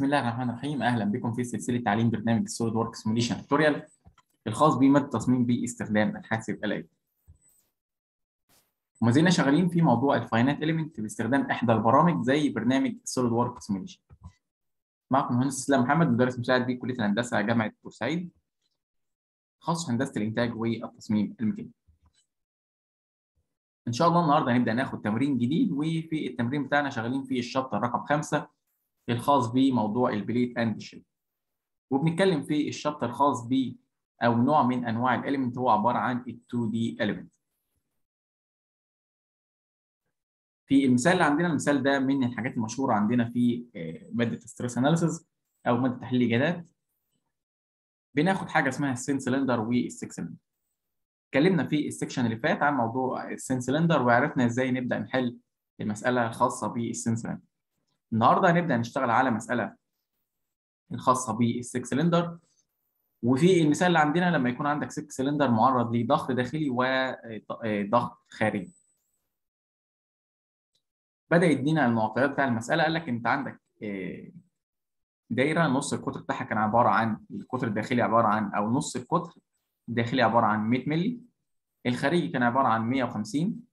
بسم الله الرحمن الرحيم اهلا بكم في سلسله تعليم برنامج السوليد ورك سيموليشن توتوريال الخاص بماده التصميم باستخدام الحاسب الالي. وما زلنا شغالين في موضوع الفاينات اليمنت باستخدام احدى البرامج زي برنامج السوليد ورك سيموليشن. معكم مهندس اسلام محمد مدرس مساعد بكليه الهندسه جامعه بورسعيد. تخصص هندسه الانتاج والتصميم الميكانيكي. ان شاء الله النهارده هنبدا ناخد تمرين جديد وفي التمرين بتاعنا شغالين في الشابتر رقم خمسه الخاص بموضوع البليت اند شيب وبنتكلم في الشابتر الخاص ب او نوع من انواع الاليمنت هو عباره عن ال 2 دي اليمنت في المثال اللي عندنا المثال ده من الحاجات المشهوره عندنا في ماده ستريس اناليسيز او ماده تحليل الاجابات بناخد حاجه اسمها السين سلندر والسكس سلندر اتكلمنا في السكشن اللي فات عن موضوع السين سلندر وعرفنا ازاي نبدا نحل المساله الخاصه بالسين سلندر النهارده هنبدا نشتغل على مساله الخاصه بالسكس سلندر وفي المثال اللي عندنا لما يكون عندك سكس سلندر معرض لضغط داخلي وضغط خارجي بدا يدينا المعطيات بتاع المساله قال لك انت عندك دايره نص القطر بتاعها كان عباره عن القطر الداخلي عباره عن او نص القطر الداخلي عباره عن 100 مللي الخارجي كان عباره عن 150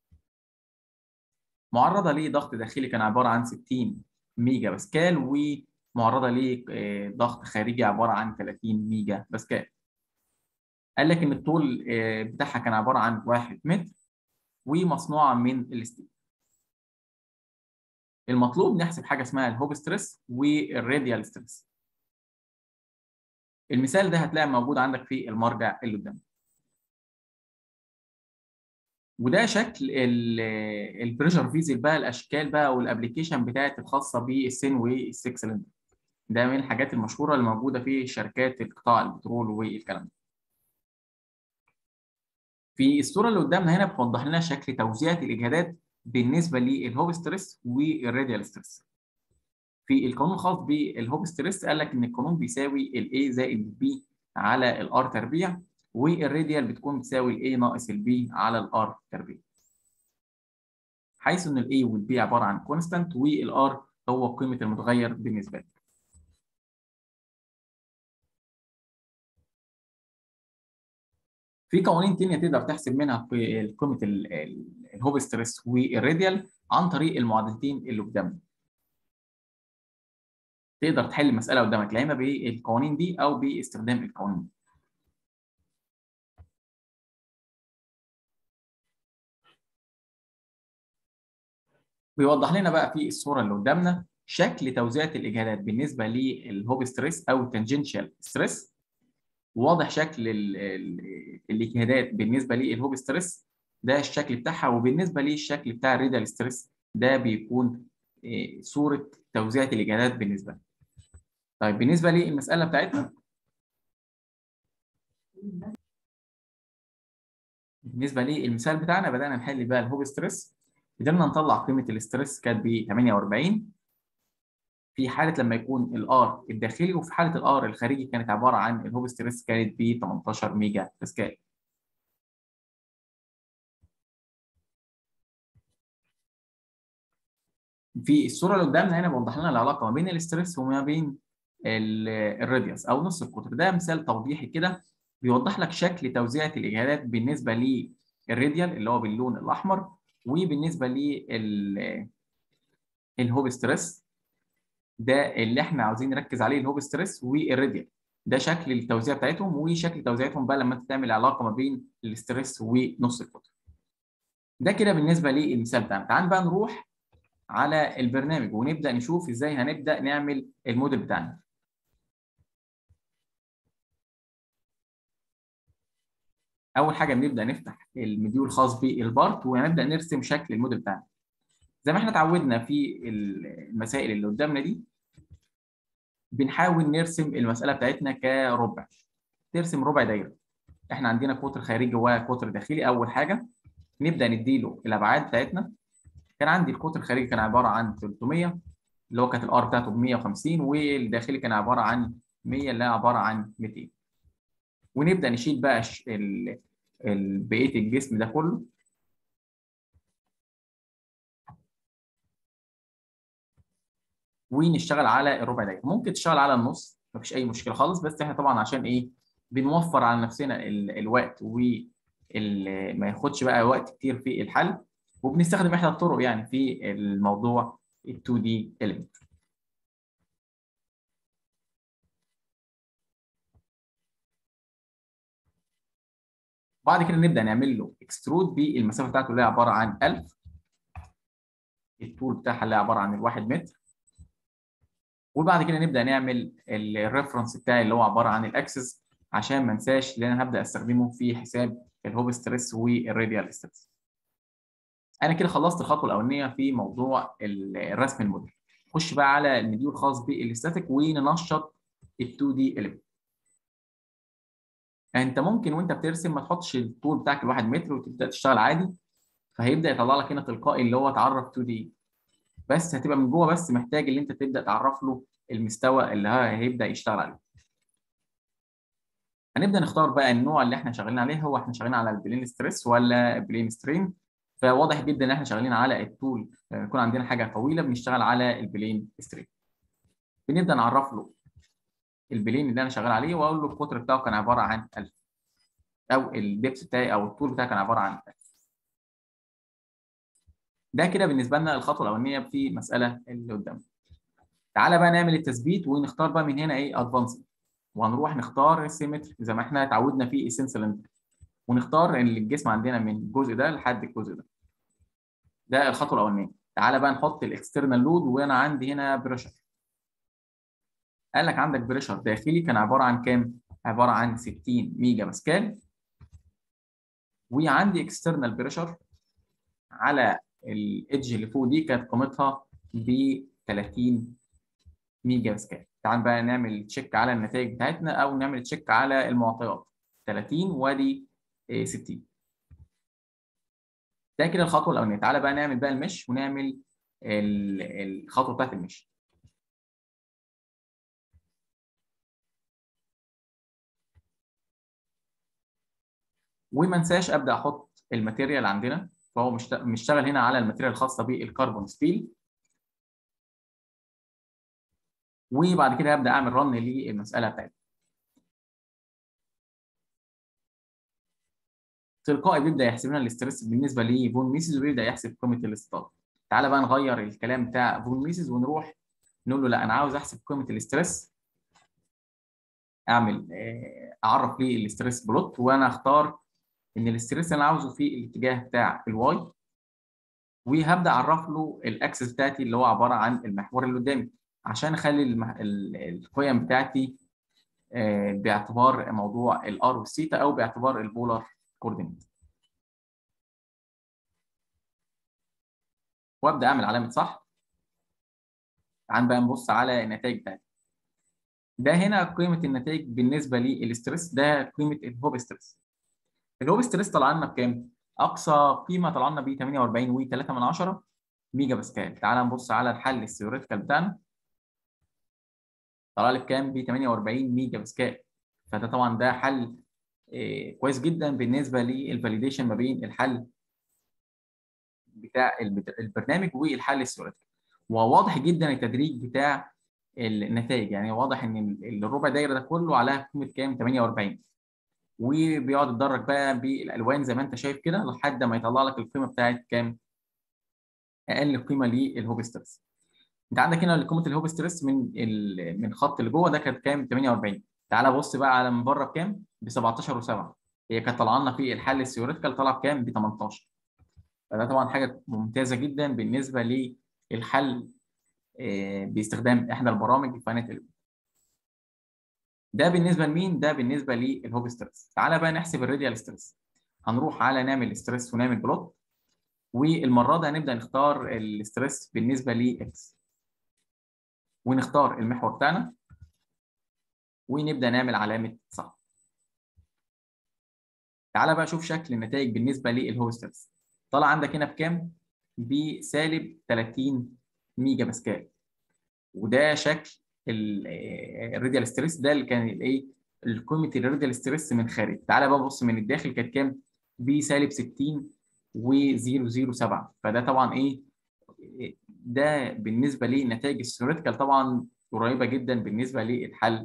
معرضه لضغط داخلي كان عباره عن 60 ميجا باسكال ومعرضه لضغط خارجي عباره عن 30 ميجا باسكال. قال لك ان الطول بتاعها كان عباره عن 1 متر ومصنوعه من الستيل. المطلوب نحسب حاجه اسمها الهوب ستريس والراديال ستريس. المثال ده هتلاقي موجود عندك في المرجع اللي قدامك. وده شكل البريشر فيزل بقى الاشكال بقى والابلكيشن بتاعت الخاصه بالسين والسكس سلندر ده من الحاجات المشهوره اللي موجوده في شركات القطاع البترول والكلام ده في الصوره اللي قدامنا هنا بتوضح لنا شكل توزيع الاجهادات بالنسبه للهوب ستريس والراديال ستريس في القانون الخاص بالهوب ستريس قال لك ان القانون بيساوي الاي زائد البي على الار تربيع والراديال بتكون بتساوي الاي ناقص البي على الار تربيع حيث ان الاي والبي عباره عن كونستانت والار هو قيمه المتغير بالنسبه لك في قوانين تانية تقدر تحسب منها قيمه الهوب ستريس والراديال عن طريق المعادلتين اللي قدامنا تقدر تحل المساله قدامك لا اما بالقوانين دي او باستخدام القوانين دي بيوضح لنا بقى في الصوره اللي قدامنا شكل توزيع الاجهادات بالنسبه للهوب ستريس او التنجنشال ستريس واضح شكل الاجهادات بالنسبه للهوب ستريس ده الشكل بتاعها وبالنسبه للشكل بتاع الريدال ستريس ده بيكون صوره توزيع الاجهادات بالنسبه لنا. طيب بالنسبه للمساله بتاعتنا بالنسبه للمثال بتاعنا بدانا نحل بقى الهوب ستريس قدرنا نطلع قيمه الاسترس كانت ب 48 في حاله لما يكون الار الداخلي وفي حاله الار الخارجي كانت عباره عن الهوب ستريس كانت ب 18 ميجا باسكال في الصوره اللي قدامنا هنا بوضح لنا العلاقه ما بين الاسترس وما بين الراديوس او نص القطر ده مثال توضيحي كده بيوضح لك شكل توزيع الاجهادات بالنسبه للراديال اللي هو باللون الاحمر وبالنسبه لل الهوب ستريس ده اللي احنا عاوزين نركز عليه الهوب ستريس والراديال ده شكل التوزيع بتاعتهم وشكل توزيعتهم بقى لما انت تعمل علاقه ما بين الاستريس ونص القطر ده كده بالنسبه للمثال بتاعنا تعال بقى نروح على البرنامج ونبدا نشوف ازاي هنبدا نعمل الموديل بتاعنا اول حاجه بنبدا نفتح المديول الخاص بالبارت وهنبدا نرسم شكل الموديل بتاعنا زي ما احنا اتعودنا في المسائل اللي قدامنا دي بنحاول نرسم المساله بتاعتنا كربع ترسم ربع دايره احنا عندنا قطر خارجي وقطر داخلي اول حاجه نبدا نديله الابعاد بتاعتنا كان عندي القطر الخارجي كان عباره عن 300 اللي هو كانت الار بتاعته ب 150 والداخلي كان عباره عن 100 اللي هي عباره عن 200 ونبدا نشيل بقى بقيه الجسم ده كله ونشتغل على الربع دايره ممكن تشتغل على النص مفيش اي مشكله خالص بس احنا طبعا عشان ايه بنوفر على نفسنا ال- الوقت و ال- ما ياخدش بقى وقت كتير في الحل وبنستخدم احدى الطرق يعني في الموضوع ال 2 دي element بعد كده نبدا نعمل له اكسترود بالمسافه بتاعته اللي هي عباره عن 1000 الطول بتاعها اللي هي عباره عن الواحد متر وبعد كده نبدا نعمل الريفرنس بتاعي اللي هو عباره عن الاكسس عشان ما انساش لان انا هبدا استخدمه في حساب الهوب ستريس والراديال ستريس انا كده خلصت الخطوه الاولانيه في موضوع الرسم الموديل نخش بقى على المديول الخاص بالاستاتيك وننشط ال 2 دي element انت ممكن وانت بترسم ما تحطش الطول بتاعك الواحد متر وتبدا تشتغل عادي فهيبدا يطلع لك هنا تلقائي اللي هو تعرف 2 دي بس هتبقى من جوه بس محتاج ان انت تبدا تعرف له المستوى اللي هيبدا يشتغل عليه هنبدا نختار بقى النوع اللي احنا شغالين عليه هو احنا شغالين على البلين ستريس ولا بلين سترين فواضح جدا ان احنا شغالين على الطول يكون عندنا حاجه طويله بنشتغل على البلين سترين بنبدا نعرف له البلين اللي انا شغال عليه واقول له القطر بتاعه كان عباره عن 1000 او الدبس بتاعي او الطول بتاعي كان عباره عن 1000 ده كده بالنسبه لنا الخطوه الاولانيه في المساله اللي قدامنا تعالى بقى نعمل التثبيت ونختار بقى من هنا ايه ادفانس وهنروح نختار السيمتري زي ما احنا اتعودنا في السنسلند ونختار الجسم عندنا من الجزء ده لحد الجزء ده ده الخطوه الاولانيه تعالى بقى نحط الاكسترنال لود وانا عندي هنا بريشر قال لك عندك بريشر داخلي كان عباره عن كام عباره عن 60 ميجا باسكال وعندي اكسترنال بريشر على الايدج اللي فوق دي كانت قيمتها ب 30 ميجا باسكال تعال بقى نعمل تشيك على النتائج بتاعتنا او نعمل تشيك على المعطيات 30 وادي 60 ده كده الخطوه الاولانيه تعالى بقى نعمل بقى المش ونعمل الخطوه بتاعت المش وما انساش ابدا احط الماتيريال عندنا فهو مشتغل هنا على الماتيريال الخاصه بالكربون ستيل وبعد كده ابدا اعمل رن للمساله بتاعتي تلقائي بيبدا يحسب لنا الاسترس بالنسبه لفون ميسيز وبيبدا يحسب قيمه الاستطاله تعالى بقى نغير الكلام بتاع فون ميسيز ونروح نقول له لا انا عاوز احسب قيمه الاسترس اعمل اعرف ليه الاسترس بلوت وانا اختار ان الاسترس انا عاوزه في الاتجاه بتاع الواي وهبدا اعرف له الاكسس بتاعتي اللي هو عباره عن المحور اللي قدامي عشان اخلي المح... القيم بتاعتي باعتبار موضوع الار والثيتا او باعتبار البولار كوردينيت وابدا اعمل علامه صح تعال بقى نبص على النتائج بتاعتي ده هنا قيمه النتائج بالنسبه للاسترس ده قيمه الهوب ستريس الهوب ستريس طلع لنا بكام؟ اقصى قيمه طلع لنا ب 48 و3 من 10 ميجا باسكال تعال نبص على الحل الثيوريتيكال بتاعنا طلع لي بكام؟ ب 48 ميجا باسكال فده طبعا ده حل إيه كويس جدا بالنسبه للفاليديشن ما بين الحل بتاع البرنامج والحل الثيوريتيكال وواضح جدا التدريج بتاع النتائج يعني واضح ان الربع دايره ده كله على قيمه كام 48 وبيقعد يتدرج بقى بالالوان زي ما انت شايف كده لحد ما يطلع لك القيمه بتاعت كام اقل قيمه للهوب ستريس انت عندك هنا قيمه الهوب ستريس من من الخط اللي جوه ده كانت كام 48 تعالى بص بقى على من بره بكام ب 17 و7 هي كانت طالعه لنا في الحل الثيوريتيكال طالعه بكام ب 18 فده طبعا حاجه ممتازه جدا بالنسبه للحل باستخدام احدى البرامج الفاينانت ده بالنسبه لمين ده بالنسبه للهوب ستريس تعالى بقى نحسب الراديال ستريس هنروح على نعمل ستريس ونعمل بلوت والمره دي هنبدا نختار الستريس بالنسبه لاكس ونختار المحور بتاعنا ونبدا نعمل علامه صح تعالى بقى شوف شكل النتائج بالنسبه للهوب ستريس طلع عندك هنا بكام بسالب 30 ميجا باسكال وده شكل الراديال ستريس ده اللي كان الايه قيمه الراديال ستريس من خارج تعالى بقى بص من الداخل كانت كام بسالب 60 و007 فده طبعا ايه ده بالنسبه لنتائج الثيوريتيكال طبعا قريبه جدا بالنسبه للحل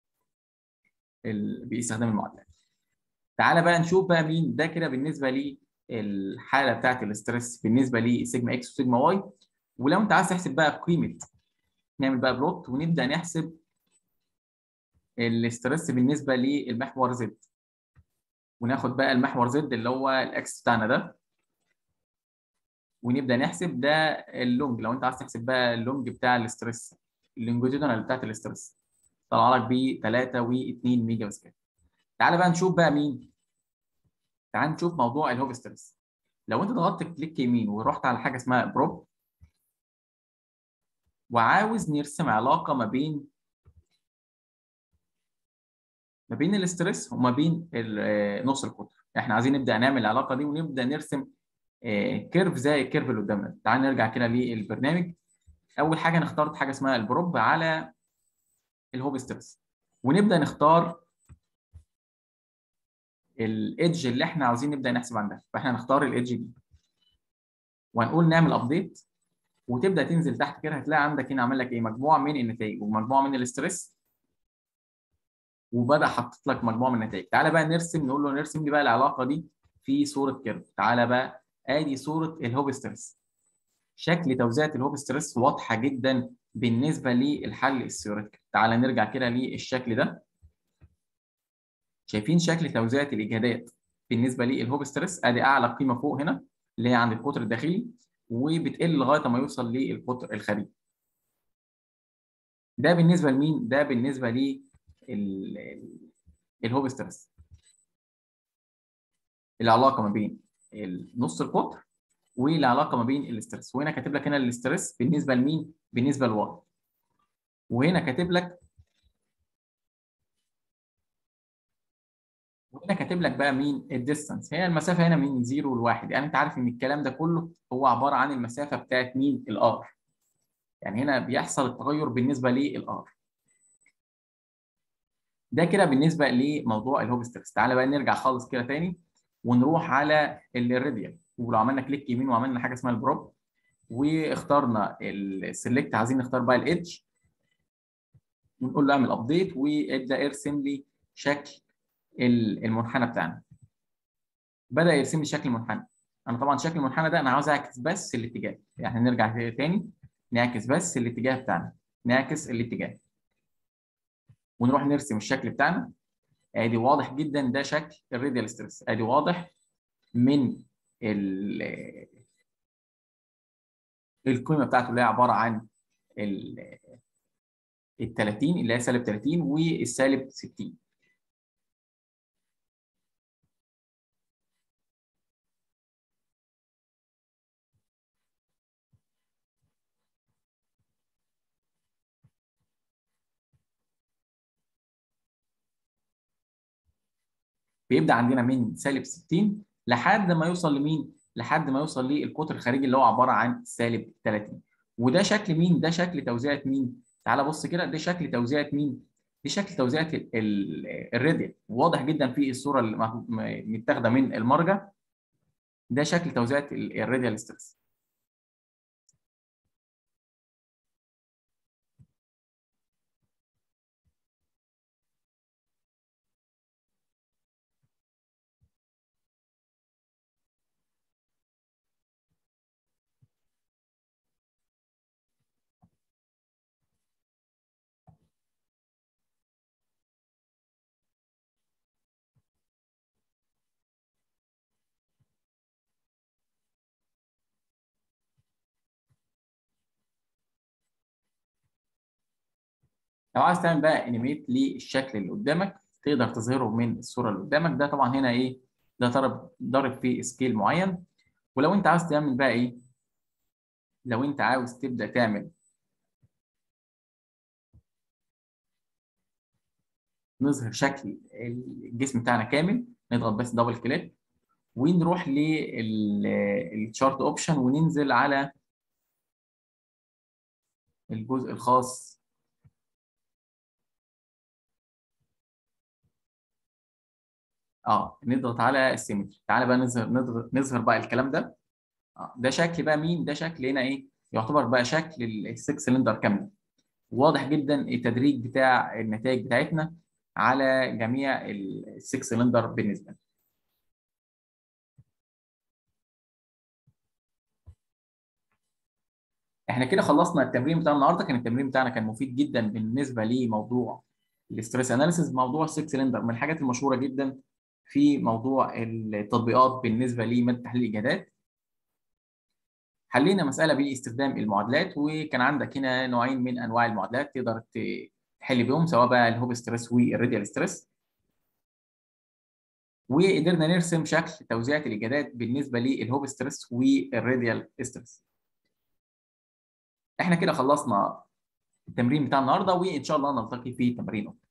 باستخدام المعادلات تعالى بقى نشوف بقى مين ده كده بالنسبه لي الحاله بتاعت الاسترس بالنسبه لسيجما اكس وسيجما واي ولو انت عايز تحسب بقى قيمه نعمل بقى بلوت ونبدا نحسب الاسترس بالنسبه للمحور زد وناخد بقى المحور زد اللي هو الاكس بتاعنا ده ونبدا نحسب ده اللونج لو انت عايز تحسب بقى اللونج بتاع الاسترس اللونجيتودينال بتاعت الاسترس طلع لك ب 3 و2 ميجا باسكال تعالى بقى نشوف بقى مين تعال نشوف موضوع الهوب ستريس لو انت ضغطت كليك يمين ورحت على حاجه اسمها بروب وعاوز نرسم علاقه ما بين ما بين الاسترس وما بين نص القطر احنا عايزين نبدا نعمل العلاقه دي ونبدا نرسم كيرف زي الكيرف اللي قدامنا تعال نرجع كده للبرنامج اول حاجه انا اخترت حاجه اسمها البروب على الهوب ستريس ونبدا نختار الايدج اللي احنا عاوزين نبدا نحسب عندها فاحنا نختار الايدج دي وهنقول نعمل ابديت وتبدا تنزل تحت كده هتلاقي عندك هنا عامل لك ايه مجموعه من النتائج ومجموعه من الاسترس وبدا حاطط لك مجموعه من النتائج تعالى بقى نرسم نقول له نرسم لي بقى العلاقه دي في صوره كيرف تعالى بقى ادي صوره الهوب ستريس شكل توزيعه الهوب ستريس واضحه جدا بالنسبه للحل الثيوريتيكال تعالى نرجع كده للشكل ده شايفين شكل توزيعه الاجهادات بالنسبه للهوب ستريس ادي اعلى قيمه فوق هنا اللي هي عند القطر الداخلي وبتقل لغايه ما يوصل للقطر الخارجي ده بالنسبه لمين ده بالنسبه ل الهوب ستريس العلاقه ما بين نص القطر والعلاقه ما بين الاسترس وهنا كاتب لك هنا الاسترس بالنسبه لمين بالنسبه لواي وهنا كاتب لك وهنا كاتب لك بقى مين الديستانس هي المسافه هنا من 0 ل 1 يعني انت عارف ان الكلام ده كله هو عباره عن المسافه بتاعت مين الار يعني هنا بيحصل التغير بالنسبه للار ده كده بالنسبه لموضوع الهوب ستريس تعالى بقى نرجع خالص كده تاني ونروح على الراديال ولو عملنا كليك يمين وعملنا حاجه اسمها البروب واخترنا السلكت عايزين نختار بقى الايدج ونقول له اعمل ابديت وابدا ارسم لي شكل المنحنى بتاعنا بدا يرسم لي شكل المنحنى انا طبعا شكل المنحنى ده انا عاوز اعكس بس الاتجاه يعني نرجع تاني نعكس بس الاتجاه بتاعنا نعكس الاتجاه ونروح نرسم الشكل بتاعنا ادي واضح جدا ده شكل الراديال ستريس ادي واضح من القيمه بتاعته اللي هي عباره عن ال 30 اللي هي سالب 30 والسالب 60 بيبدا عندنا من سالب 60 لحد ما يوصل لمين؟ لحد ما يوصل للقطر الخارجي اللي هو عباره عن سالب 30 وده شكل مين؟ ده شكل توزيعه مين؟ تعال بص كده ده شكل توزيعه مين؟ دي شكل توزيعه الراديال واضح جدا في الصوره اللي متاخده من المرجع ده شكل توزيعه الراديال ستريس لو عايز تعمل بقى انيميت للشكل اللي قدامك تقدر تظهره من الصوره اللي قدامك ده طبعا هنا ايه ده ضرب ضارب في سكيل معين ولو انت عاوز تعمل بقى ايه لو انت عاوز تبدا تعمل نظهر شكل الجسم بتاعنا كامل نضغط بس دبل كليك ونروح للشارت اوبشن وننزل على الجزء الخاص اه نضغط على السيمتري تعالى بقى نظهر نظهر, نظهر بقى الكلام ده اه ده شكل بقى مين ده شكل هنا ايه يعتبر بقى شكل السكس سلندر كامله واضح جدا التدريج بتاع النتائج بتاعتنا على جميع السكس سلندر بالنسبه لنا احنا كده خلصنا التمرين بتاع النهارده كان التمرين بتاعنا كان مفيد جدا بالنسبه لموضوع الاستريس اناليسيس موضوع السكس سلندر من الحاجات المشهوره جدا في موضوع التطبيقات بالنسبه لماده تحليل الاجهادات حلينا مساله باستخدام المعادلات وكان عندك هنا نوعين من انواع المعادلات تقدر تحل بيهم سواء بقى الهوب ستريس والراديال ستريس وقدرنا نرسم شكل توزيعة الاجهادات بالنسبه للهوب ستريس والراديال ستريس احنا كده خلصنا التمرين بتاع النهارده وان شاء الله نلتقي في تمرين